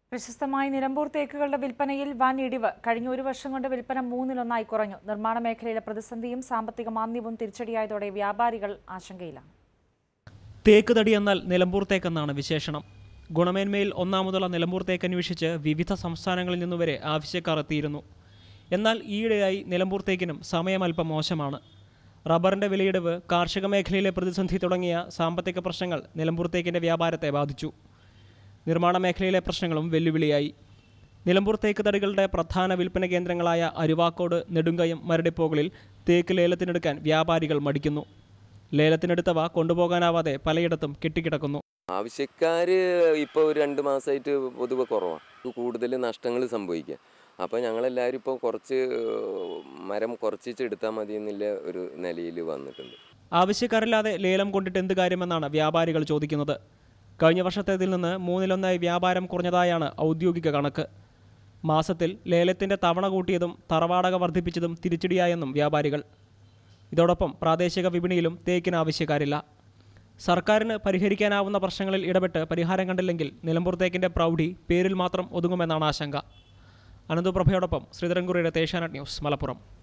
പ്രശസ്തമായ നിലമ്പൂർ തേക്കുകളുടെ വിൽപ്പനയിൽ വൻ ഇടിവ് കഴിഞ്ഞ ഒരു വർഷം കൊണ്ട് വിൽപ്പന മൂന്നിലൊന്നായി കുറഞ്ഞു നിർമ്മാണ മേഖലയിലെ പ്രതിസന്ധിയും സാമ്പത്തിക മാന്ദ്യവും തിരിച്ചടിയായതോടെ വ്യാപാരികൾ ആശങ്കയിലാണ് തേക്ക് തടി എന്നാൽ നിലമ്പൂർ തേക്കെന്നാണ് വിശേഷണം ഗുണമേന്മയിൽ ഒന്നാമതുള്ള നിലമ്പൂർ തേക്ക് അന്വേഷിച്ച് വിവിധ സംസ്ഥാനങ്ങളിൽ നിന്നുവരെ ആവശ്യക്കാർ എത്തിയിരുന്നു എന്നാൽ ഈയിടെയായി നിലമ്പൂർ തേക്കിനും സമയം അല്പം മോശമാണ് റബ്ബറിന്റെ വിലയിടിവ് കാർഷിക മേഖലയിലെ പ്രതിസന്ധി തുടങ്ങിയ സാമ്പത്തിക പ്രശ്നങ്ങൾ നിലമ്പൂർ തേക്കിന്റെ വ്യാപാരത്തെ ബാധിച്ചു നിർമ്മാണ മേഖലയിലെ പ്രശ്നങ്ങളും വെല്ലുവിളിയായി നിലമ്പൂർ തേക്ക് തടികളുടെ പ്രധാന വിൽപ്പന കേന്ദ്രങ്ങളായ അരുവാക്കോട് നെടുങ്കയം മരടിപ്പോകളിൽ തേക്ക് ലേലത്തിനെടുക്കാൻ വ്യാപാരികൾ മടിക്കുന്നു ലേലത്തിനെടുത്തവ കൊണ്ടുപോകാനാവാതെ പലയിടത്തും കെട്ടിക്കിടക്കുന്നു ആവശ്യക്കാർ ഇപ്പോൾ ഒരു രണ്ട് മാസമായിട്ട് പൊതുവെ കുറവാണ് കൂടുതൽ നഷ്ടങ്ങൾ സംഭവിക്കുക അപ്പോൾ ഞങ്ങളെല്ലാവരും ഇപ്പോൾ കുറച്ച് മരം കുറച്ചിട്ട് എടുത്താൽ മതി എന്നുള്ള ഒരു നിലയിൽ വന്നിട്ടുണ്ട് ആവശ്യക്കാരില്ലാതെ ലേലം കൊണ്ടിട്ട് എന്ത് കാര്യമെന്നാണ് വ്യാപാരികൾ ചോദിക്കുന്നത് കഴിഞ്ഞ വർഷത്തേതിൽ നിന്ന് മൂന്നിലൊന്നായി വ്യാപാരം കുറഞ്ഞതായാണ് ഔദ്യോഗിക കണക്ക് മാസത്തിൽ ലേലത്തിൻ്റെ തവണ കൂട്ടിയതും തറവാടക വർദ്ധിപ്പിച്ചതും തിരിച്ചടിയായെന്നും വ്യാപാരികൾ ഇതോടൊപ്പം പ്രാദേശിക വിപണിയിലും തേക്കിന് ആവശ്യക്കാരില്ല സർക്കാരിന് പരിഹരിക്കാനാവുന്ന പ്രശ്നങ്ങളിൽ ഇടപെട്ട് പരിഹാരം കണ്ടില്ലെങ്കിൽ നിലമ്പൂർ തേക്കിൻ്റെ പ്രൗഢി പേരിൽ മാത്രം ഒതുങ്ങുമെന്നാണ് ആശങ്ക അനന്തുപ്രഭയോടൊപ്പം ശ്രീധരൻകുറിയുടെ തേശാനറ്റ് ന്യൂസ് മലപ്പുറം